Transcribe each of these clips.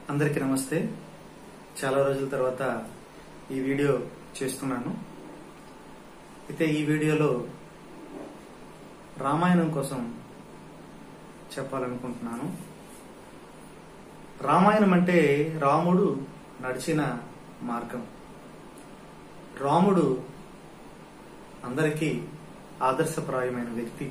అందరికీ నమస్తే చాలా రోజుల తర్వాత ఈ వీడియో చేస్తున్నాను అయితే ఈ వీడియోలో రామాయణం కోసం చెప్పాలనుకుంటున్నాను రామాయణం అంటే రాముడు నడిచిన మార్గం రాముడు అందరికీ ఆదర్శప్రాయమైన వ్యక్తి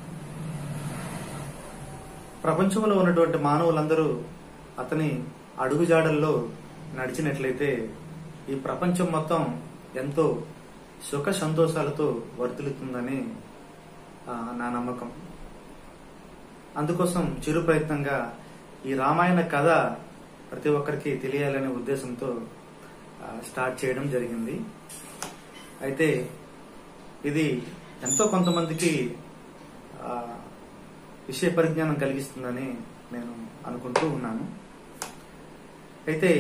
ప్రపంచంలో ఉన్నటువంటి మానవులందరూ అతని అడుగుజాడల్లో నడిచినట్లయితే ఈ ప్రపంచం మొత్తం ఎంతో సుఖ సంతోషాలతో వర్తిల్లుతుందని ఆ, నా నమ్మకం అందుకోసం చిరు ప్రయత్నంగా ఈ రామాయణ కథ ప్రతి ఒక్కరికి తెలియాలనే ఉద్దేశంతో ఆ, స్టార్ట్ చేయడం జరిగింది అయితే ఇది ఎంతో కొంతమందికి ఆ, విషయ పరిజ్ఞానం కలిగిస్తుందని నేను అనుకుంటూ ఉన్నాను అయితే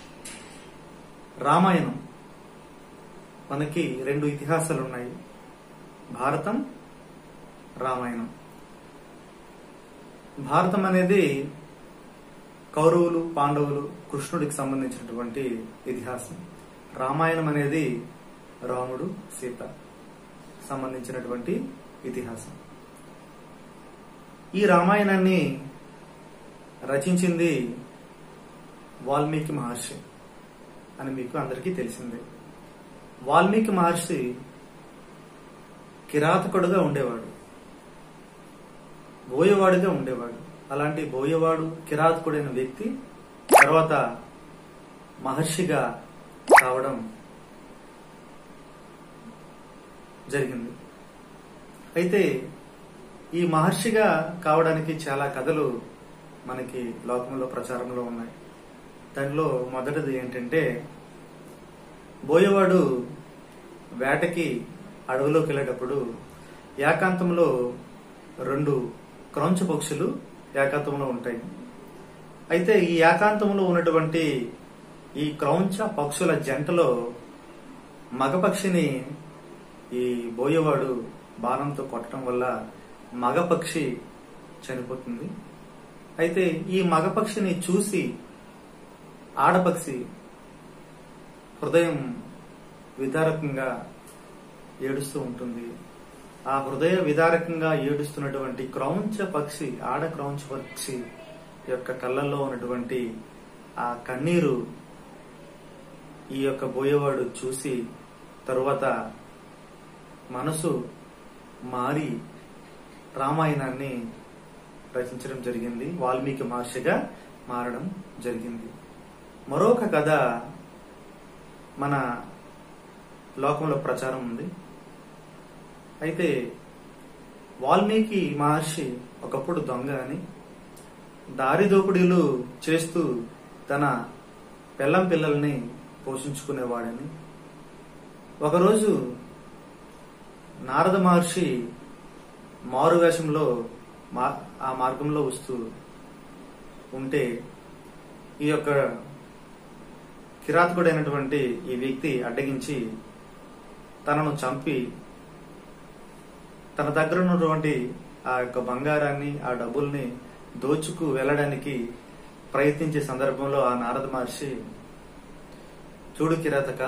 రామాయణం మనకి రెండు ఇతిహాసాలు ఉన్నాయి భారతం రామాయణం భారతం అనేది కౌరవులు పాండవులు కృష్ణుడికి సంబంధించినటువంటి ఇతిహాసం రామాయణం అనేది రాముడు సీత సంబంధించినటువంటి ఇతిహాసం ఈ రామాయణాన్ని రచించింది వాల్మీకి మహర్షి అని మీకు అందరికీ తెలిసిందే వాల్మీకి మహర్షి కిరాతకుడుగా ఉండేవాడు బోయవాడుగా ఉండేవాడు అలాంటి బోయవాడు కిరాతకుడైన వ్యక్తి తర్వాత మహర్షిగా కావడం జరిగింది అయితే ఈ మహర్షిగా కావడానికి చాలా కథలు మనకి లోకంలో ప్రచారంలో ఉన్నాయి దానిలో మొదటిది ఏంటంటే బోయవాడు వేటకి అడవిలోకి వెళ్ళేటప్పుడు ఏకాంతంలో రెండు క్రౌంచ పక్షులు ఏకాంతంలో ఉంటాయి అయితే ఈ ఏకాంతంలో ఉన్నటువంటి ఈ క్రౌంచ పక్షుల జంటలో మగపక్షిని ఈ బోయవాడు బాణంతో కొట్టడం వల్ల మగపక్షి చనిపోతుంది అయితే ఈ మగపక్షిని చూసి ఆడపక్షి హృదయం విదారకంగా ఏడుస్తూ ఉంటుంది ఆ హృదయ విదారకంగా ఏడుస్తున్నటువంటి క్రౌంచ పక్షి ఆడ క్రౌంచ పక్షి యొక్క కళ్ళల్లో ఉన్నటువంటి ఆ కన్నీరు ఈ యొక్క బోయేవాడు చూసి తరువాత మనసు మారి రామాయణాన్ని రచించడం జరిగింది వాల్మీకి మహర్షిగా మారడం జరిగింది మరొక కథ మన లోకంలో ప్రచారం ఉంది అయితే వాల్మీకి మహర్షి ఒకప్పుడు దొంగ అని దారి దోపిడీలు చేస్తూ తన పెళ్ళం పిల్లల్ని పోషించుకునేవాడని ఒకరోజు నారద మహర్షి మారువేషంలో మా- ఆ మార్గంలో వస్తూ ఉంటే ఈ యొక్క కిరాతకుడైనటువంటి ఈ వ్యక్తి అడ్డగించి తనను చంపి తన దగ్గర ఉన్నటువంటి ఆ యొక్క బంగారాన్ని ఆ డబ్బుల్ని దోచుకు వెళ్ళడానికి ప్రయత్నించే సందర్భంలో ఆ నారద మహర్షి చూడు కిరాతక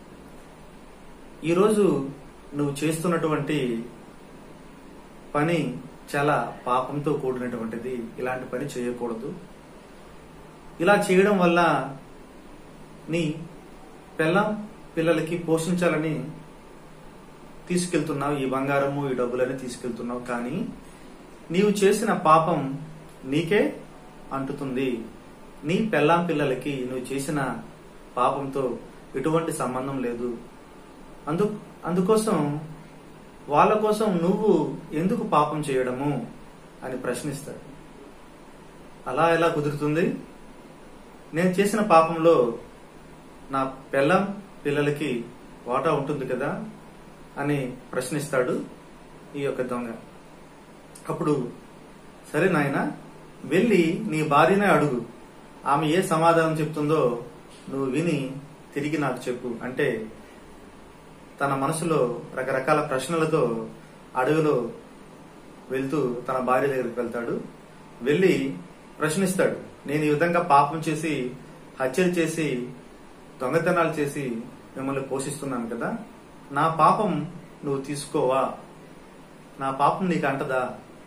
ఈరోజు నువ్వు చేస్తున్నటువంటి పని చాలా పాపంతో కూడినటువంటిది ఇలాంటి పని చేయకూడదు ఇలా చేయడం వల్ల నీ పిల్లం పిల్లలకి పోషించాలని తీసుకెళ్తున్నావు ఈ బంగారము ఈ డబ్బులని తీసుకెళ్తున్నావు కానీ నీవు చేసిన పాపం నీకే అంటుతుంది నీ పెళ్ళాం పిల్లలకి నువ్వు చేసిన పాపంతో ఎటువంటి సంబంధం లేదు అందు అందుకోసం వాళ్ళ కోసం నువ్వు ఎందుకు పాపం చేయడము అని ప్రశ్నిస్తాడు అలా ఎలా కుదురుతుంది నేను చేసిన పాపంలో నా పెళ్ళం పిల్లలకి వాటా ఉంటుంది కదా అని ప్రశ్నిస్తాడు ఈ యొక్క దొంగ అప్పుడు సరే నాయన వెళ్ళి నీ భార్యనే అడుగు ఆమె ఏ సమాధానం చెప్తుందో నువ్వు విని తిరిగి నాకు చెప్పు అంటే తన మనసులో రకరకాల ప్రశ్నలతో అడవిలో వెళ్తూ తన భార్య దగ్గరికి వెళ్తాడు వెళ్ళి ప్రశ్నిస్తాడు నేను ఈ విధంగా పాపం చేసి హత్యలు చేసి దొంగతనాలు చేసి మిమ్మల్ని పోషిస్తున్నాను కదా నా పాపం నువ్వు తీసుకోవా నా పాపం నీకు అంటదా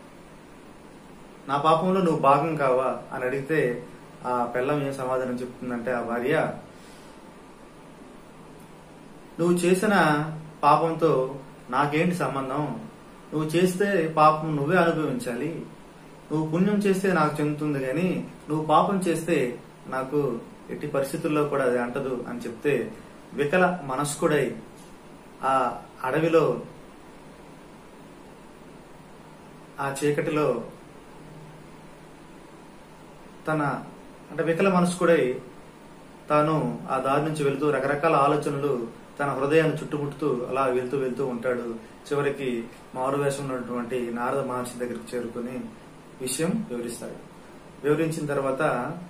నా పాపంలో నువ్వు భాగం కావా అని అడిగితే ఆ పెళ్ళం ఏం సమాధానం చెప్తుందంటే ఆ భార్య నువ్వు చేసిన పాపంతో నాకేంటి సంబంధం నువ్వు చేస్తే పాపం నువ్వే అనుభవించాలి నువ్వు పుణ్యం చేస్తే నాకు చెందుతుంది కానీ నువ్వు పాపం చేస్తే నాకు ఎట్టి పరిస్థితుల్లో కూడా అది అంటదు అని చెప్తే వికల మనస్కుడై ఆ అడవిలో ఆ చీకటిలో తన అంటే వికల మనస్కుడై తాను ఆ దారి నుంచి వెళ్తూ రకరకాల ఆలోచనలు తన హృదయాన్ని చుట్టుముట్టుతూ అలా వెళ్తూ వెళ్తూ ఉంటాడు చివరికి మారువేషం ఉన్నటువంటి నారద మహర్షి దగ్గరికి చేరుకుని విషయం వివరిస్తాడు వివరించిన తర్వాత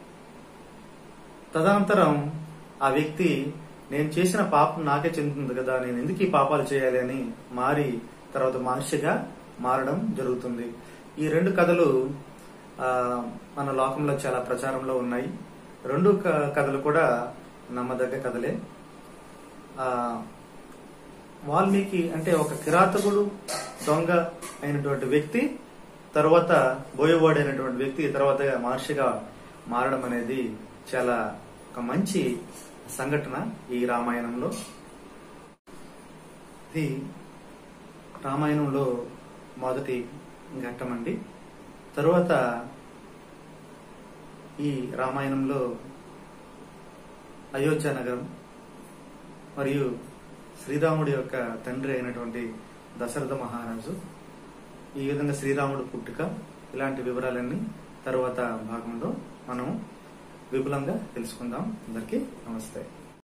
తదనంతరం ఆ వ్యక్తి నేను చేసిన పాపం నాకే చెందుతుంది కదా నేను ఎందుకు ఈ పాపాలు చేయాలి అని మారి తర్వాత మహర్షిగా మారడం జరుగుతుంది ఈ రెండు కథలు ఆ, మన లోకంలో చాలా ప్రచారంలో ఉన్నాయి రెండు క- కథలు కూడా నమ్మదగ్గ కథలే ఆ, వాల్మీకి అంటే ఒక కిరాతకుడు దొంగ అయినటువంటి వ్యక్తి తర్వాత బోయవాడైనటువంటి వ్యక్తి తర్వాత మహర్షిగా మారడం అనేది చాలా ఒక మంచి సంఘటన ఈ రామాయణంలో ఇది రామాయణంలో మొదటి ఘట్టం అండి తరువాత ఈ రామాయణంలో అయోధ్య నగరం మరియు శ్రీరాముడి యొక్క తండ్రి అయినటువంటి దశరథ మహారాజు ఈ విధంగా శ్రీరాముడు పుట్టుక ఇలాంటి వివరాలన్నీ తరువాత భాగంలో మనం విపులంగా తెలుసుకుందాం అందరికీ నమస్తే